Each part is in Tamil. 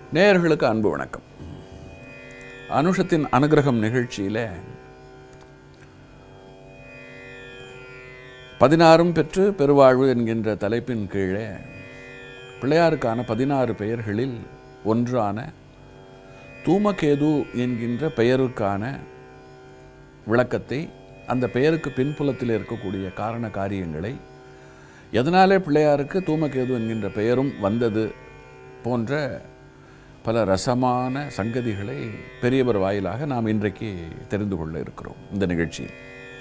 நேயர்களுக்கு அன்பு வணக்கம் அனுஷத்தின் அனுகிரகம் நிகழ்ச்சியில பதினாறும் பெற்று பெருவாழ்வு என்கின்ற தலைப்பின் கீழே பிள்ளையாருக்கான பதினாறு பெயர்களில் ஒன்றான தூமகேது என்கின்ற பெயருக்கான விளக்கத்தை அந்த பெயருக்கு பின்புலத்தில் இருக்கக்கூடிய காரண காரியங்களை எதனாலே பிள்ளையாருக்கு தூமகேது என்கின்ற பெயரும் வந்தது போன்ற பல ரசமான சங்கதிகளை பெரியவர் வாயிலாக நாம் இன்றைக்கு தெரிந்து கொள்ள இருக்கிறோம் இந்த நிகழ்ச்சியில்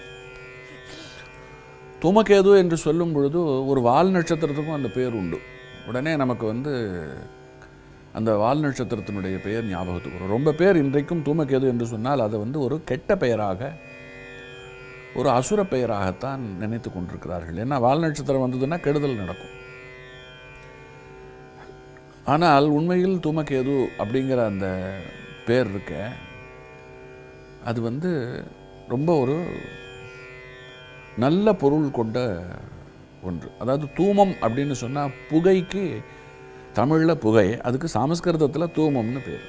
தூமகேது என்று சொல்லும் பொழுது ஒரு வால் நட்சத்திரத்துக்கும் அந்த பெயர் உண்டு உடனே நமக்கு வந்து அந்த வால் நட்சத்திரத்தினுடைய பெயர் ஞாபகத்துக்கு வரும் ரொம்ப பேர் இன்றைக்கும் தூமகேது என்று சொன்னால் அதை வந்து ஒரு கெட்ட பெயராக ஒரு அசுர பெயராகத்தான் நினைத்து கொண்டிருக்கிறார்கள் ஏன்னா வால் நட்சத்திரம் வந்ததுன்னா கெடுதல் நடக்கும் ஆனால் உண்மையில் தூமகேது அப்படிங்கிற அந்த பேர் இருக்க அது வந்து ரொம்ப ஒரு நல்ல பொருள் கொண்ட ஒன்று அதாவது தூமம் அப்படின்னு சொன்னால் புகைக்கு தமிழில் புகை அதுக்கு சமஸ்கிருதத்தில் தூமம்னு பேர்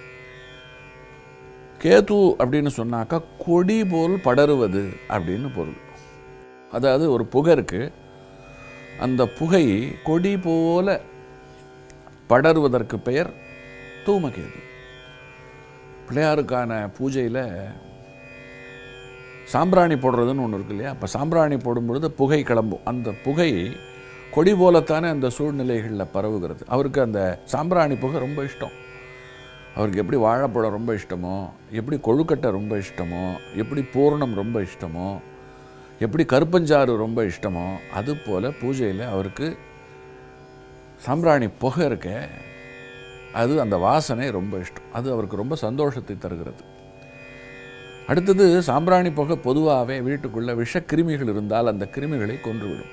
கேது அப்படின்னு சொன்னாக்கா கொடி போல் படருவது அப்படின்னு பொருள் அதாவது ஒரு புகை இருக்கு அந்த புகை கொடி போல படருவதற்கு பெயர் தூமகேது பிள்ளையாருக்கான பூஜையில் சாம்பிராணி போடுறதுன்னு ஒன்று இருக்கு இல்லையா அப்போ சாம்பிராணி போடும் பொழுது புகை கிளம்பும் அந்த புகை கொடி போலத்தானே அந்த சூழ்நிலைகளில் பரவுகிறது அவருக்கு அந்த சாம்பிராணி புகை ரொம்ப இஷ்டம் அவருக்கு எப்படி வாழைப்பழம் ரொம்ப இஷ்டமோ எப்படி கொழுக்கட்டை ரொம்ப இஷ்டமோ எப்படி பூர்ணம் ரொம்ப இஷ்டமோ எப்படி கருப்பஞ்சாறு ரொம்ப இஷ்டமோ அது போல் பூஜையில் அவருக்கு சாம்பிராணி புகை இருக்க அது அந்த வாசனை ரொம்ப இஷ்டம் அது அவருக்கு ரொம்ப சந்தோஷத்தை தருகிறது அடுத்தது சாம்பிராணி புகை பொதுவாகவே வீட்டுக்குள்ள விஷக்கிருமிகள் இருந்தால் அந்த கிருமிகளை கொன்றுவிடும்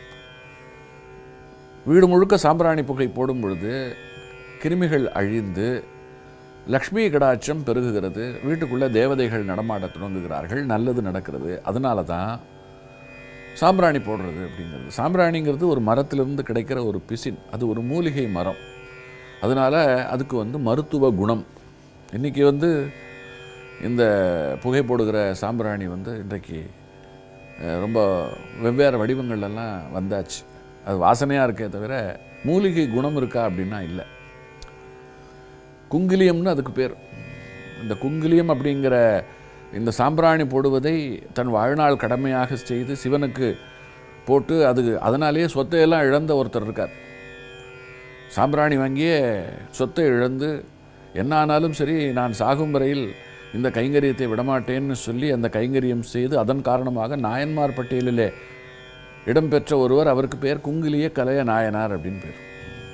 வீடு முழுக்க சாம்பிராணி புகை போடும் பொழுது கிருமிகள் அழிந்து லக்ஷ்மி கடாட்சம் பெருகுகிறது வீட்டுக்குள்ளே தேவதைகள் நடமாட தொடங்குகிறார்கள் நல்லது நடக்கிறது அதனால தான் சாம்பிராணி போடுறது அப்படிங்கிறது சாம்பிராணிங்கிறது ஒரு மரத்திலிருந்து கிடைக்கிற ஒரு பிசின் அது ஒரு மூலிகை மரம் அதனால் அதுக்கு வந்து மருத்துவ குணம் இன்றைக்கி வந்து இந்த புகை போடுகிற சாம்பிராணி வந்து இன்றைக்கு அஹ், ரொம்ப வெவ்வேறு வடிவங்கள்லாம் வந்தாச்சு அது வாசனையாக இருக்கே தவிர மூலிகை குணம் இருக்கா அப்படின்னா இல்லை குங்கிலியம்னு அதுக்கு பேர் இந்த குங்கிலியம் அப்படிங்கிற இந்த சாம்பிராணி போடுவதை தன் வாழ்நாள் கடமையாக செய்து சிவனுக்கு போட்டு அது அதனாலேயே சொத்தையெல்லாம் இழந்த ஒருத்தர் இருக்கார் சாம்பிராணி வாங்கியே சொத்தை இழந்து என்ன ஆனாலும் சரி நான் சாகும் வரையில் இந்த கைங்கரியத்தை விடமாட்டேன்னு சொல்லி அந்த கைங்கரியம் செய்து அதன் காரணமாக நாயன்மார் பட்டியலிலே இடம்பெற்ற ஒருவர் அவருக்கு பேர் குங்கிலிய கலைய நாயனார் அப்படின்னு பேர்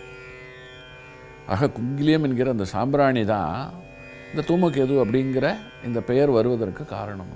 ஆக குங்கிலியம் என்கிற அந்த சாம்பிராணி தான் இந்த தூமகேது அப்படிங்கிற இந்த பெயர் வருவதற்கு காரணம்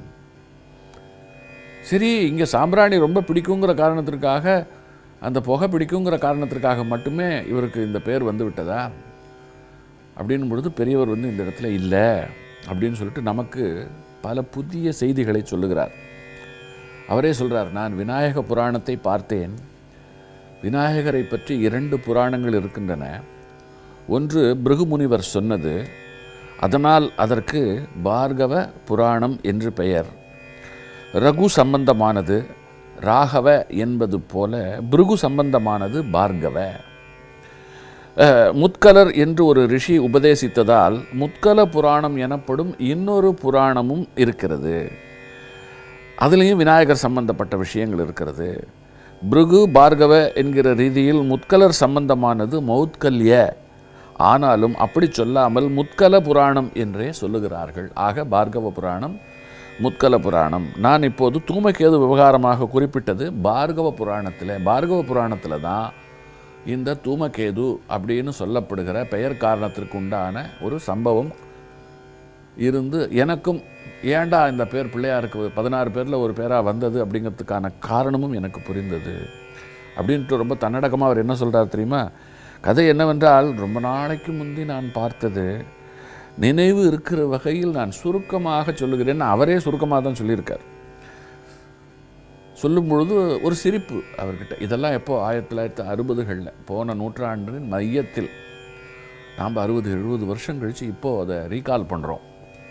சரி இங்கே சாம்பிராணி ரொம்ப பிடிக்குங்கிற காரணத்திற்காக அந்த புகை பிடிக்குங்கிற காரணத்திற்காக மட்டுமே இவருக்கு இந்த பெயர் வந்து விட்டதா அப்படின்னும் பொழுது பெரியவர் வந்து இந்த இடத்துல இல்லை அப்படின்னு சொல்லிட்டு நமக்கு பல புதிய செய்திகளை சொல்லுகிறார் அவரே சொல்றார் நான் விநாயக புராணத்தை பார்த்தேன் விநாயகரை பற்றி இரண்டு புராணங்கள் இருக்கின்றன ஒன்று பிருகுமுனிவர் சொன்னது அதனால் அதற்கு பார்கவ புராணம் என்று பெயர் ரகு சம்பந்தமானது ராகவ என்பது போல பிருகு சம்பந்தமானது பார்கவ அஹ், முத்கலர் என்று ஒரு ரிஷி உபதேசித்ததால் முத்கல புராணம் எனப்படும் இன்னொரு புராணமும் இருக்கிறது அதுலேயும் விநாயகர் சம்பந்தப்பட்ட விஷயங்கள் இருக்கிறது பிருகு பார்கவ என்கிற ரீதியில் முத்கலர் சம்பந்தமானது மௌத்கல்ய ஆனாலும் அப்படி சொல்லாமல் முத்கல புராணம் என்றே சொல்லுகிறார்கள் ஆக பார்கவ புராணம் முத்கல புராணம் நான் இப்போது தூமகேது விவகாரமாக குறிப்பிட்டது பார்கவ புராணத்தில் பார்கவ புராணத்தில் தான் இந்த தூமகேது அப்படின்னு சொல்லப்படுகிற பெயர் காரணத்திற்கு உண்டான ஒரு சம்பவம் இருந்து எனக்கும் ஏன்டா இந்த பேர் பிள்ளையாருக்கு பதினாறு பேரில் ஒரு பேராக வந்தது அப்படிங்கிறதுக்கான காரணமும் எனக்கு புரிந்தது அப்படின்ட்டு ரொம்ப தன்னடக்கமாக அவர் என்ன சொல்கிறார் தெரியுமா கதை என்னவென்றால் ரொம்ப நாளைக்கு முந்தி நான் பார்த்தது நினைவு இருக்கிற வகையில் நான் சுருக்கமாக சொல்லுகிறேன் அவரே சுருக்கமாக தான் சொல்லியிருக்கார் சொல்லும் பொழுது ஒரு சிரிப்பு அவர்கிட்ட இதெல்லாம் எப்போ ஆயிரத்தி தொள்ளாயிரத்தி அறுபதுகளில் போன நூற்றாண்டின் மையத்தில் நாம் அறுபது எழுபது வருஷம் கழித்து இப்போது அதை ரீகால் பண்ணுறோம்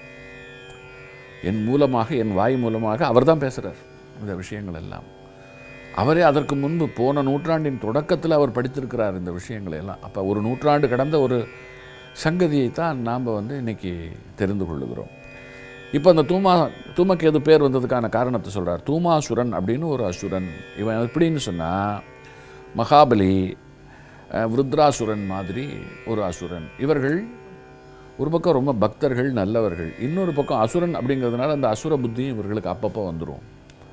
என் மூலமாக என் வாய் மூலமாக அவர் தான் பேசுகிறார் இந்த விஷயங்கள் எல்லாம் அவரே அதற்கு முன்பு போன நூற்றாண்டின் தொடக்கத்தில் அவர் படித்திருக்கிறார் இந்த விஷயங்களை எல்லாம் அப்போ ஒரு நூற்றாண்டு கடந்த ஒரு சங்கதியை தான் நாம் வந்து இன்னைக்கு தெரிந்து கொள்ளுகிறோம் இப்போ அந்த தூமா தூமக்கேது பேர் வந்ததுக்கான காரணத்தை சொல்கிறார் தூமாசுரன் அப்படின்னு ஒரு அசுரன் இவன் எப்படின்னு சொன்னால் மகாபலி அஹ், விருத்ராசுரன் மாதிரி ஒரு அசுரன் இவர்கள் ஒரு பக்கம் ரொம்ப பக்தர்கள் நல்லவர்கள் இன்னொரு பக்கம் அசுரன் அப்படிங்கிறதுனால அந்த அசுர புத்தியும் இவர்களுக்கு அப்பப்போ வந்துடும்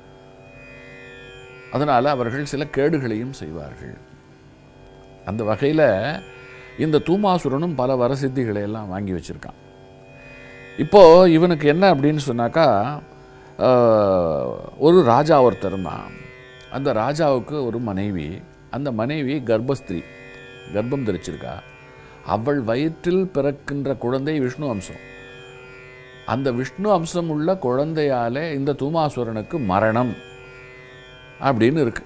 அதனால் அவர்கள் சில கேடுகளையும் செய்வார்கள் அந்த வகையில் இந்த தூமாசுரனும் பல வரசித்திகளை எல்லாம் வாங்கி வச்சிருக்கான் இப்போ இவனுக்கு என்ன அப்படின்னு சொன்னாக்கா ஆஹ், ஒரு ராஜா ஒருத்தர் இருந்தான் அந்த ராஜாவுக்கு ஒரு மனைவி அந்த மனைவி கர்ப்பஸ்திரீ கர்ப்பம் தரிச்சிருக்கா அவள் வயிற்றில் பிறக்கின்ற குழந்தை விஷ்ணு அம்சம் அந்த விஷ்ணு அம்சம் உள்ள குழந்தையாலே இந்த தூமாசுரனுக்கு மரணம் அப்படின்னு இருக்கு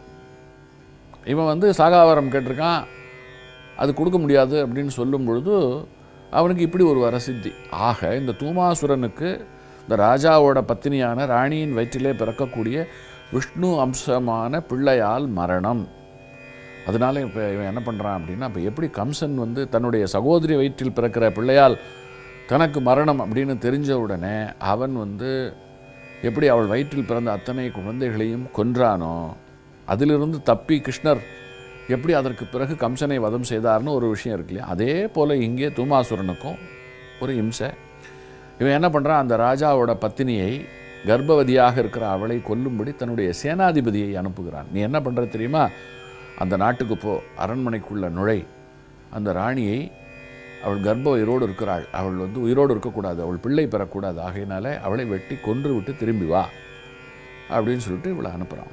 இவன் வந்து சாகாவரம் கேட்டிருக்கான் அது கொடுக்க முடியாது அப்படின்னு சொல்லும் பொழுது அவனுக்கு இப்படி ஒரு வரசித்தி ஆக இந்த தூமாசுரனுக்கு இந்த ராஜாவோட பத்தினியான ராணியின் வயிற்றிலே பிறக்கக்கூடிய விஷ்ணு அம்சமான பிள்ளையால் மரணம் அதனால இப்போ இவன் என்ன பண்ணுறான் அப்படின்னா இப்போ எப்படி கம்சன் வந்து தன்னுடைய சகோதரி வயிற்றில் பிறக்கிற பிள்ளையால் தனக்கு மரணம் அப்படின்னு தெரிஞ்ச உடனே அவன் வந்து எப்படி அவள் வயிற்றில் பிறந்த அத்தனை குழந்தைகளையும் கொன்றானோ அதிலிருந்து தப்பி கிருஷ்ணர் எப்படி அதற்கு பிறகு கம்சனை வதம் செய்தார்னு ஒரு விஷயம் இருக்கு இல்லையா அதே போல் இங்கே தூமாசுரனுக்கும் ஒரு இம்சை இவன் என்ன பண்ணுறான் அந்த ராஜாவோட பத்தினியை கர்ப்பவதியாக இருக்கிற அவளை கொல்லும்படி தன்னுடைய சேனாதிபதியை அனுப்புகிறான் நீ என்ன பண்ணுற தெரியுமா அந்த நாட்டுக்கு போ அரண்மனைக்குள்ள நுழை அந்த ராணியை அவள் கர்ப்ப உயிரோடு இருக்கிறாள் அவள் வந்து உயிரோடு இருக்கக்கூடாது அவள் பிள்ளை பெறக்கூடாது ஆகையினால அவளை வெட்டி கொன்று விட்டு திரும்பி வா அப்படின்னு சொல்லிட்டு இவளை அனுப்புகிறான்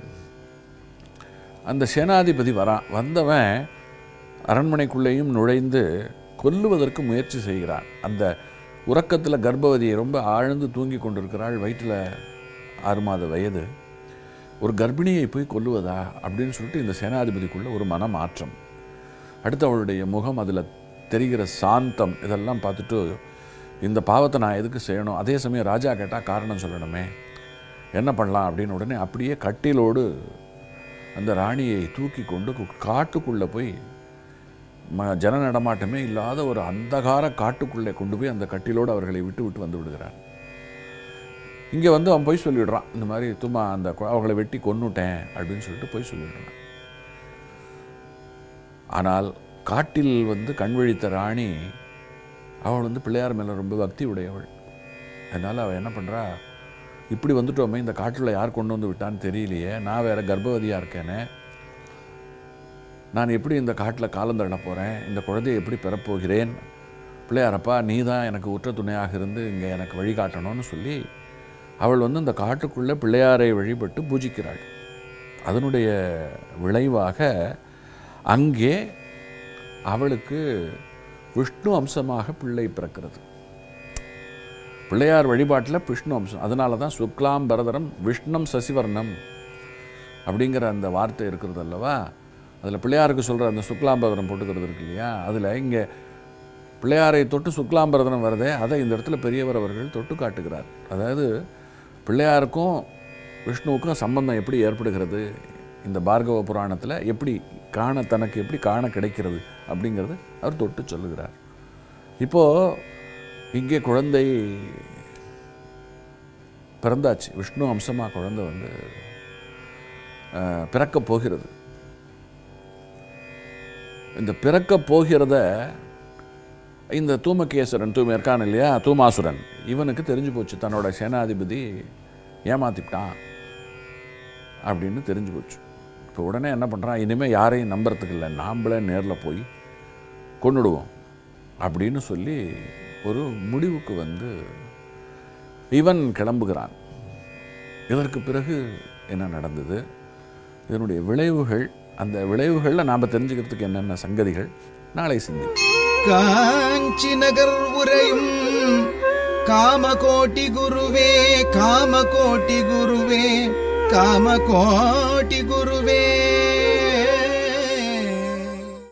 அந்த சேனாதிபதி வரான் வந்தவன் அரண்மனைக்குள்ளேயும் நுழைந்து கொல்லுவதற்கு முயற்சி செய்கிறான் அந்த உறக்கத்தில் கர்ப்பவதியை ரொம்ப ஆழ்ந்து தூங்கி கொண்டிருக்கிறாள் வயிற்றில் ஆறு மாத வயது ஒரு கர்ப்பிணியை போய் கொல்லுவதா அப்படின்னு சொல்லிட்டு இந்த சேனாதிபதிக்குள்ள ஒரு மனமாற்றம் அடுத்து அவளுடைய முகம் அதில் தெரிகிற சாந்தம் இதெல்லாம் பார்த்துட்டு இந்த பாவத்தை நான் எதுக்கு செய்யணும் அதே சமயம் ராஜா கேட்டால் காரணம் சொல்லணுமே என்ன பண்ணலாம் அப்படின்னு உடனே அப்படியே கட்டிலோடு அந்த ராணியை தூக்கி கொண்டு கு- காட்டுக்குள்ளே போய் ம ஜன நடமாட்டமே இல்லாத ஒரு அந்தகார காட்டுக்குள்ளே கொண்டு போய் அந்த கட்டிலோடு அவர்களை விட்டு விட்டு வந்து விடுகிறார் இங்கே வந்து அவன் போய் சொல்லிடுறான் இந்த மாதிரி தும்மா அந்த கு- அவங்களை வெட்டி கொன்னுட்டேன் அப்படின்னு சொல்லிட்டு போய் சொல்லிடுறான் ஆனால் காட்டில் வந்து கண் விழித்த ராணி அவள் வந்து பிள்ளையார் மேலே ரொம்ப பக்தி உடையவள் அதனால் அவள் என்ன பண்ணுறா இப்படி வந்துட்டோமே இந்த காட்டில் யார் கொண்டு வந்து விட்டான்னு தெரியலையே நான் வேற கர்ப்பவதியாக இருக்கேனே நான் எப்படி இந்த காட்டில் காலம் தள்ள போகிறேன் இந்த குழந்தையை எப்படி பெறப்போகிறேன் பிள்ளையாரப்பா நீ தான் எனக்கு உற்ற துணையாக இருந்து இங்கே எனக்கு வழிகாட்டணும்னு சொல்லி அவள் வந்து இந்த காட்டுக்குள்ளே பிள்ளையாரை வழிபட்டு பூஜிக்கிறாள் அதனுடைய விளைவாக அங்கே அவளுக்கு விஷ்ணு அம்சமாக பிள்ளை பிறக்கிறது பிள்ளையார் வழிபாட்டில் விஷ்ணு அம்சம் அதனால தான் சுக்லாம் பரதரம் விஷ்ணம் சசிவர்ணம் அப்படிங்கிற அந்த வார்த்தை இருக்கிறது அல்லவா அதில் பிள்ளையாருக்கு சொல்கிற அந்த சுக்லாம்பரதனம் போட்டுக்கிறது இருக்கு இல்லையா அதில் இங்கே பிள்ளையாரை தொட்டு சுக்லாம்பரதனம் வருதே அதை இந்த இடத்துல பெரியவர் அவர்கள் தொட்டு காட்டுகிறார் அதாவது பிள்ளையாருக்கும் விஷ்ணுவுக்கும் சம்பந்தம் எப்படி ஏற்படுகிறது இந்த பார்கவ புராணத்தில் எப்படி காண தனக்கு எப்படி காண கிடைக்கிறது அப்படிங்கிறது அவர் தொட்டு சொல்லுகிறார் இப்போது இங்கே குழந்தை பிறந்தாச்சு விஷ்ணு அம்சமாக குழந்தை வந்து பிறக்கப் போகிறது இந்த பிறக்கப் போகிறத இந்த தூமகேசரன் தூம இருக்கான் இல்லையா தூமாசுரன் இவனுக்கு தெரிஞ்சு போச்சு தன்னோட சேனாதிபதி ஏமாத்திட்டான் அப்படின்னு தெரிஞ்சு போச்சு இப்போ உடனே என்ன பண்ணுறான் இனிமேல் யாரையும் நம்புறதுக்கு இல்லை நாம்பளே நேரில் போய் கொன்னுடுவோம் அப்படின்னு சொல்லி ஒரு முடிவுக்கு வந்து இவன் கிளம்புகிறான் இதற்கு பிறகு என்ன நடந்தது இதனுடைய விளைவுகள் அந்த விளைவுகளில் நாம் தெரிஞ்சுக்கிறதுக்கு என்னென்ன சங்கதிகள் நாளை சிந்தி காஞ்சி நகர் உரையும் காமகோட்டி குருவே காமகோட்டி குருவே காமகோட்டி குரு